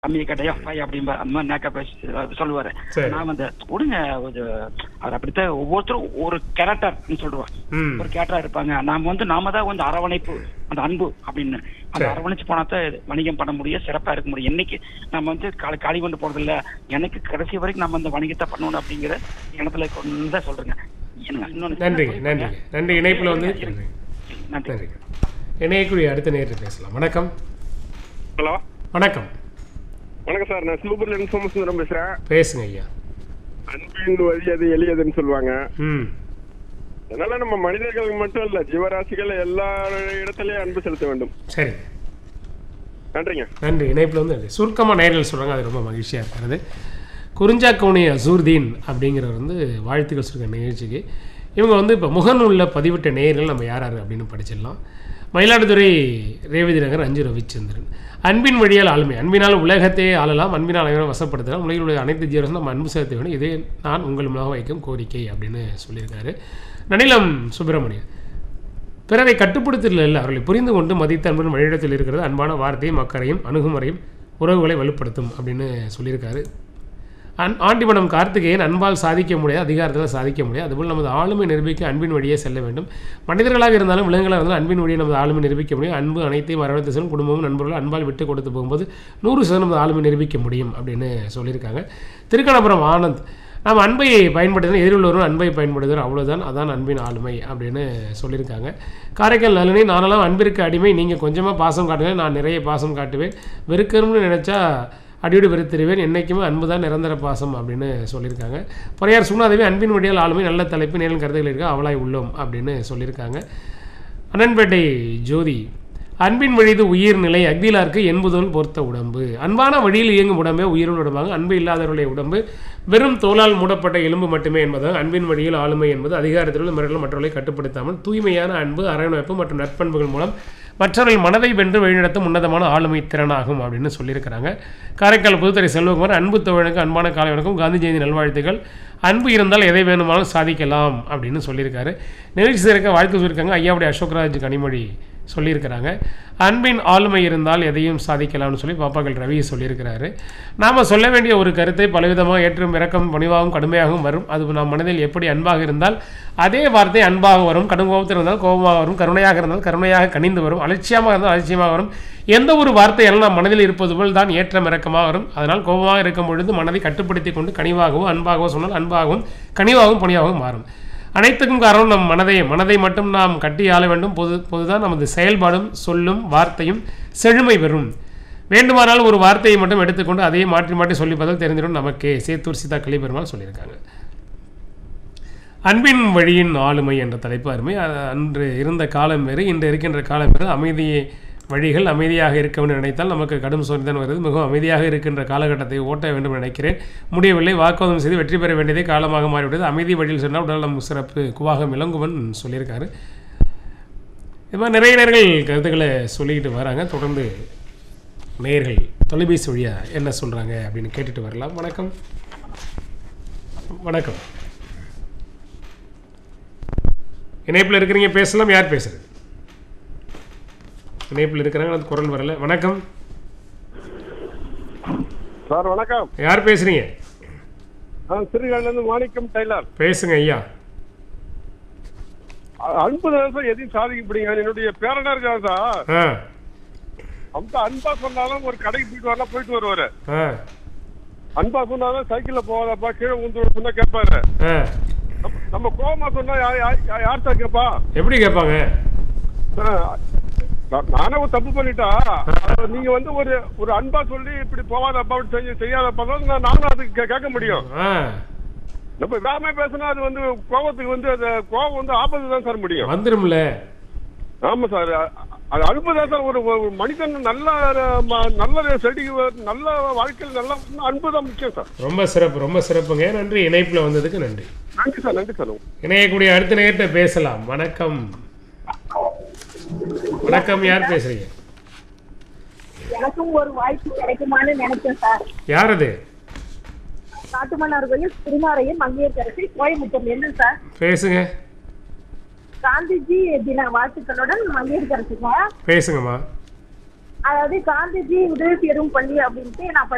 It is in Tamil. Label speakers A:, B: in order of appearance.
A: கம்மியை கேட்டையா பை அப்படிம்பா அந்த மாதிரி நேக்கா பேசி சொல்லுவாரு
B: சரி.
A: நான் வந்து விடுங்க ஒரு அவர் அப்படித்தான் ஒவ்வொருத்தரும் ஒரு கேரக்டர்னு சொல்லுவார்
B: ம்
A: ஒரு கேரக்டரா இருப்பாங்க நாம வந்து நாம தான் வந்து அரவணைப்பு அந்த அன்பு அப்படின்னு அந்த
B: சரி.
A: அரவணைச்சு போனா தான் இது வணிகம் பண்ண முடியும் சிறப்பா இருக்க முடியும் என்னைக்கு நம்ம வந்து காலி காலி கொண்டு போறது இல்ல எனக்கு கடைசி வரைக்கும் நம்ம அந்த வணிகத்தை பண்ணணும் அப்படிங்கிற எண்ணத்துல கொண்டு தான் சொல்றேங்க எனக்கு இன்னொன்னு
B: நன்றி நன்றி நன்றி இணைப்பில் வந்து
A: இருங்க. நன்றி
B: நன்றி இணையக்கூடிய அடுத்த நேரில் பேசலாம் வணக்கம்
C: ஹலோ
B: வணக்கம்
C: வணக்கம் சார் நான் சிவபுரில இருந்து சோமசுந்தரம் பேசுறேன்
B: பேசுங்க ஐயா
C: அன்பின் வலியது எளியதுன்னு சொல்லுவாங்க
B: ம்
C: அதனால நம்ம மனிதர்களுக்கு மட்டும் இல்ல ஜீவராசிகள் எல்லா இடத்துலயும் அன்பு செலுத்த வேண்டும்
B: சரி
C: நன்றிங்க
B: நன்றி இணைப்பில் வந்து சுருக்கமாக நேரில் சொல்கிறாங்க அது ரொம்ப மகிழ்ச்சியாக இருக்கிறது குறிஞ்சாக்கோணி அசூர்தீன் அப்படிங்கிறவர் வந்து வாழ்த்துக்கள் சொல்கிற நிகழ்ச்சிக்கு இவங்க வந்து இப்போ முகநூலில் பதிவிட்ட நேயர்கள் நம்ம யார் யார் அப்படின்னு படிச்சிடலாம் மயிலாடுதுறை ரேவதி நகர் அஞ்சு ரவிச்சந்திரன் அன்பின் வழியால் ஆளுமை அன்பினால் உலகத்தையே ஆளலாம் அன்பினால் அனைவரும் வசப்படுத்தலாம் உலகில் உள்ள அனைத்து ஜீவரசும் நம்ம அன்பு செலுத்த வேண்டும் இதே நான் உங்கள் மூலமாக வைக்கும் கோரிக்கை அப்படின்னு சொல்லியிருக்காரு நனிலம் சுப்பிரமணியன் பிறரை கட்டுப்படுத்தல இல்லை அவர்களை புரிந்து கொண்டு மதித்த அன்பும் வழியிடத்தில் இருக்கிறது அன்பான வார்த்தையும் அக்கறையும் அணுகுமுறையும் உறவுகளை வலுப்படுத்தும் அப்படின்னு சொல்லியிருக்காரு அன் ஆண்டிமடம் கார்த்திகேயன் அன்பால் சாதிக்க முடியாது அதிகாரத்தில் சாதிக்க முடியாது அதுபோல் நமது ஆளுமை நிரூபிக்க அன்பின் வழியே செல்ல வேண்டும் மனிதர்களாக இருந்தாலும் விலங்குகளாக இருந்தாலும் அன்பின் வழியே நமது ஆளுமை நிரூபிக்க முடியும் அன்பு அனைத்தையும் அரவணைத்து செல்லும் குடும்பமும் நண்பர்களும் அன்பால் விட்டு கொடுத்து போகும்போது நூறு சதவீதம் நமது ஆளுமை நிரூபிக்க முடியும் அப்படின்னு சொல்லியிருக்காங்க திருக்கணபுரம் ஆனந்த் நாம் அன்பை பயன்படுத்தினா எதிரிலுள்ளவரும் அன்பை பயன்படுத்துகிறோம் அவ்வளோதான் அதான் அன்பின் ஆளுமை அப்படின்னு சொல்லியிருக்காங்க காரைக்கால் நளினி நானெல்லாம் அன்பிற்கு அடிமை நீங்கள் கொஞ்சமாக பாசம் காட்டுங்க நான் நிறைய பாசம் காட்டுவேன் வெறுக்கணும்னு நினச்சா அடியோடு வெறுத்திருவேன் என்றைக்குமே அன்பு தான் நிரந்தர பாசம் அப்படின்னு சொல்லியிருக்காங்க பொறையார் சுகுணாதேவி அன்பின் வழியால் ஆளுமை நல்ல தலைப்பு நேரில் கருத்துக்கள் இருக்கா அவளாய் உள்ளோம் அப்படின்னு சொல்லியிருக்காங்க அண்ணன்பேட்டை ஜோதி அன்பின் வழிது உயிர் நிலை அக்திலாருக்கு என்பதோல் பொறுத்த உடம்பு அன்பான வழியில் இயங்கும் உடம்பே உயிரோடு உடம்பாங்க அன்பு இல்லாதவருடைய உடம்பு வெறும் தோலால் மூடப்பட்ட எலும்பு மட்டுமே என்பதாக அன்பின் வழியில் ஆளுமை என்பது அதிகாரத்தில் உள்ள மிரட்டல் மற்றவர்களை கட்டுப்படுத்தாமல் தூய்மையான அன்பு அரவணைப்பு மற்றும் நற்பண்புகள் மூலம் மற்றவர்கள் மனதை வென்று வழிநடத்தும் உன்னதமான ஆளுமை திறனாகும் அப்படின்னு சொல்லியிருக்கிறாங்க காரைக்கால் புதுத்துறை செல்வகுமார் அன்பு தோழனுக்கு அன்பான காலை வணக்கம் காந்தி ஜெயந்தி நல்வாழ்த்துக்கள் அன்பு இருந்தால் எதை வேணுமானாலும் சாதிக்கலாம் அப்படின்னு சொல்லியிருக்காரு நிகழ்ச்சி சேர்க்க வாழ்த்து சொல்லியிருக்காங்க ஐயாவுடைய அசோக்ராஜ் கனிமொழி சொல்லியிருக்கிறாங்க அன்பின் ஆளுமை இருந்தால் எதையும் சாதிக்கலாம்னு சொல்லி பாப்பாக்கள் ரவி சொல்லியிருக்கிறாரு நாம் சொல்ல வேண்டிய ஒரு கருத்தை பலவிதமாக ஏற்றும் இறக்கம் பணிவாகவும் கடுமையாகவும் வரும் அது நம் மனதில் எப்படி அன்பாக இருந்தால் அதே வார்த்தை அன்பாக வரும் கடும் கோபத்தில் இருந்தால் கோபமாக வரும் கருணையாக இருந்தால் கருணையாக கனிந்து வரும் அலட்சியமாக இருந்தால் அலட்சியமாக வரும் எந்த ஒரு வார்த்தையாலும் நம் மனதில் இருப்பது போல் தான் ஏற்றம் இறக்கமாக வரும் அதனால் கோபமாக இருக்கும் பொழுது மனதை கட்டுப்படுத்தி கொண்டு கனிவாகவும் அன்பாகவும் சொன்னால் அன்பாகவும் கனிவாகவும் பணியாகவும் மாறும் அனைத்துக்கும் காரணம் நம் மனதை மனதை மட்டும் நாம் கட்டி ஆள வேண்டும் பொது பொதுதான் நமது செயல்பாடும் சொல்லும் வார்த்தையும் செழுமை பெறும் வேண்டுமானால் ஒரு வார்த்தையை மட்டும் எடுத்துக்கொண்டு அதையே மாற்றி மாற்றி சொல்லிப்பதால் தெரிஞ்சிடும் நமக்கே சேத்தூர் சீதா கலிபெருமாள் சொல்லியிருக்காங்க அன்பின் வழியின் ஆளுமை என்ற தலைப்பு அருமை அ- அன்று இருந்த காலம் வேறு இன்று இருக்கின்ற காலம் வேறு அமைதி வழிகள் அமைதியாக இருக்க வேண்டும் நினைத்தால் நமக்கு கடும் சோதனை வருது மிகவும் அமைதியாக இருக்கின்ற காலகட்டத்தை ஓட்ட வேண்டும் என்று நினைக்கிறேன் முடியவில்லை வாக்குவாதம் செய்து வெற்றி பெற வேண்டியதே காலமாக மாறிவிட்டது அமைதி வழியில் சொன்னால் உடல் நம் சிறப்பு குவாகம் இளங்குவன் சொல்லியிருக்காரு இது மாதிரி நிறைய நேர்கள் கருத்துக்களை சொல்லிக்கிட்டு வராங்க தொடர்ந்து நேயர்கள் தொலைபேசி வழியா என்ன சொல்கிறாங்க அப்படின்னு கேட்டுட்டு வரலாம் வணக்கம் வணக்கம் இணைப்பில் இருக்கிறீங்க பேசலாம் யார் பேசுறது இணைப்பில் இருக்கிறாங்க அது குரல் வரல வணக்கம்
C: சார் வணக்கம்
B: யார் பேசுறீங்க
C: நான் சிறுகால இருந்து மாணிக்கம் டெய்லர்
B: பேசுங்க ஐயா
C: அ- அன்பு தான் சார் எதையும் சாதிக்க முடியுங்க என்னுடைய பேரனா இருக்காரு சார்
B: ஆ
C: அந்த அன்பா சொன்னாலும் ஒரு கடைக்கு போயிட்டு வரலாம் போயிட்டு வருவாரு
B: ஆ
C: அன்பா சொன்னாலும் சைக்கிள்ல போகாதப்பா கீழே உந்து சொன்னா கேட்பாரு
B: ஆ
C: நம்ம- நம்ம கோவமா சொன்னா யா- யா- யா- யார் சார் கேட்பா
B: எப்படி கேட்பாங்க
C: ஆ, நா- நானே ஒரு தப்பு பண்ணிட்டா அது நீங்க வந்து ஒரு ஒரு அன்பா சொல்லி இப்படி போகாதப்பா இப்படி செய்ய செய்யாதப்பா தான் நான் நானும் அதுக்கு கே- கேட்க முடியும்
B: ஆ
C: நம்ம வேகமா பேசினா அது வந்து கோபத்துக்கு வந்து அது கோபம் வந்து ஆபத்து தான் சார் முடியும்
B: வந்துரும்ல
C: ஆமா சார் அ- அது அன்பு தான் சார் ஒரு ஒரு மனிதன் நல்ல அஹ், ம- நல்ல செடி நல்ல வாழ்க்கையில் நல்ல அன்பு தான் முக்கியம் சார்
B: ரொம்ப சிறப்பு ரொம்ப சிறப்புங்க நன்றி இணைப்பில் வந்ததுக்கு நன்றி
C: நன்றி சார் நன்றி சார்
B: இணையக்கூடிய அடுத்த நேரத்தை பேசலாம் வணக்கம் வணக்கம் யார் பேசுறீங்க
D: எனக்கும் ஒரு வாய்ப்பு கிடைக்குமான்னு நினைச்சேன் சார்
B: யார் அது
D: காட்டுமன்னார் கோயில் திருமாரையும் மங்கையர்கரசி கோயம்புத்தூர்ல இருந்து சார்
B: பேசுங்க
D: காந்திஜி தின வாழ்த்துக்களுடன் மங்கையர்கரசிங்க
B: பேசுங்கம்மா
D: அதாவது காந்திஜி உதவி பெறும் பள்ளி அப்படின்ட்டு நான்